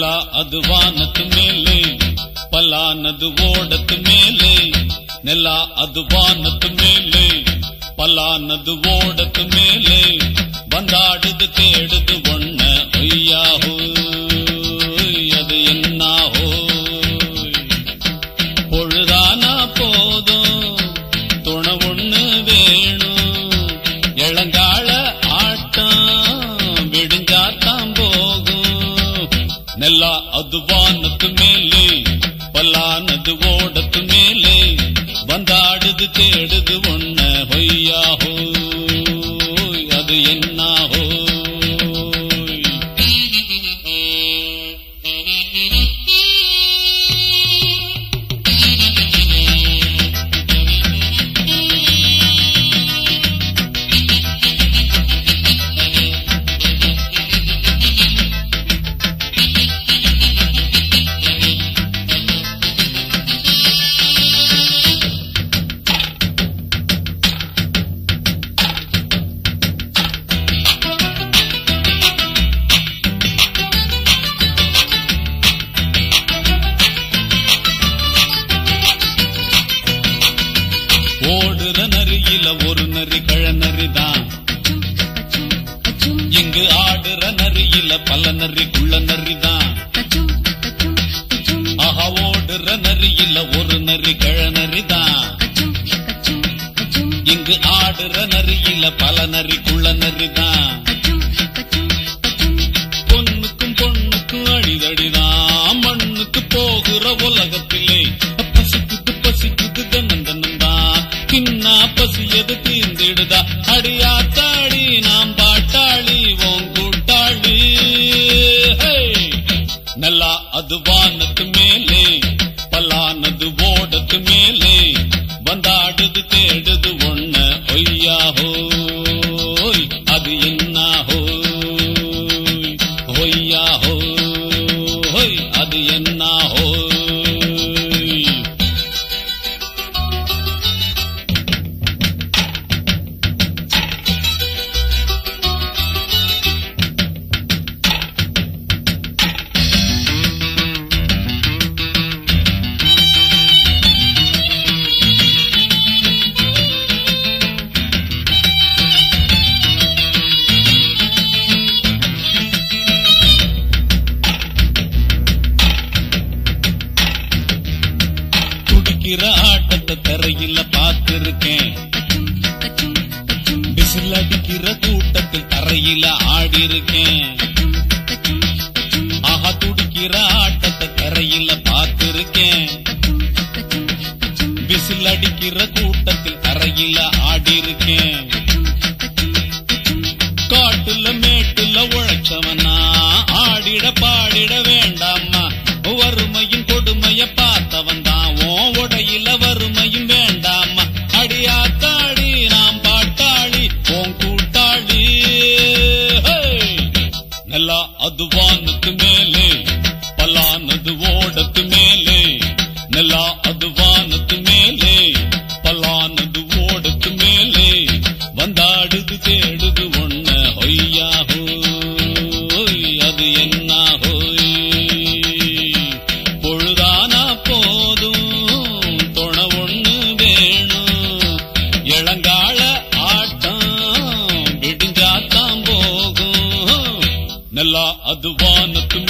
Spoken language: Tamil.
ನೆಲ ಅದು ವಾನದ ಮೇಲೆ ಪಲಾನದು ಓಡದ ಮೇಲೆ ನೆಲ ಅದು ವಾನದ ಮೇಲೆ பலானது ஓடத்து மேலே வந்தாடுது தேடுது ஒண்ண ஒய்யாஹோ அது என்னாஹோ பொழுதானா போதும் துணை ஒண்ணு வேணும் இளங்கால ஆட்டம் விடிஞ்சாத்தான் போகும் நெல்லா அது வானத்து மேலே பல்லானது ஓடத்து மேலே வந்தாடுது தேடுது ஒண்ண ஹொய்யாஹோ அது என்னாஹோ ஓடுற நரியில ஒரு நரி கழநரிதான் இங்கு ஆடுற நரியில பல நரி குள்ள நரிதான் ஆஹா ஓடுற நரியில ஒரு நரி கழநரிதான் இங்கு ஆடுற நரியில பல நரி குள்ள நரிதான் பொண்ணுக்கும் பொண்ணுக்கும் அடிதடிதான் மண்ணுக்கு போகிற உலகத்திலே பசிக்குது பசிக்குது தன்னன் தன்னந்தான் தின்னா பசியது தீர்ந்திடுதா அடியாத்தாடி நாம் பாட்டாளி ஓன் கூட்டாளி ஹே! நல்லா அது வானத்து மேலே பல்லானது ஓடத்து மேலே வந்தாடுது தேடுது ஒண்ண ஒய்யாஹோ அது என்னாஹோ ஒய்யாஹோ அது என்னாஹோ துடிக்கிற ஆட்டத்தை தரையில பார்த்திருக்கேன் விசில் அடிக்கிற கூட்டத்தில் தரையில ஆடி இருக்கேன் ஆஹா துடிக்கிற ஆட்டத்தை தரையில பார்த்திருக்கேன் விசில் அடிக்கிற கூட்டத்தில் தரையில ஆடி இருக்கேன் காட்டுல மேட்டுல உழைச்சவனா ஆடிட பாடிட வேண்டாமா வறுமையின் கொடுமைய பார்த்தவன் தான் ஓ உடையில வறுமையும் வேண்டாமா அடியாத்தாடி நாம் பாட்டாளி ஓன் கூட்டாளி ஹே! நல்லா அது வானத்து மேலே பலானது ஓடத்து மேலே நல்லா அது வானத்து மேலே பலானது ஓடத்து மேலே வந்தாடுது தேடுது ஒண்ண ஹொய்யாஹோ அது என்னாஹோ பொழுதானா போதும் துணை ஒண்ணு வேணும் இளங்கால ஆட்டம் விடிஞ்சாத்தான் போகும் நல்லா அது வானத்து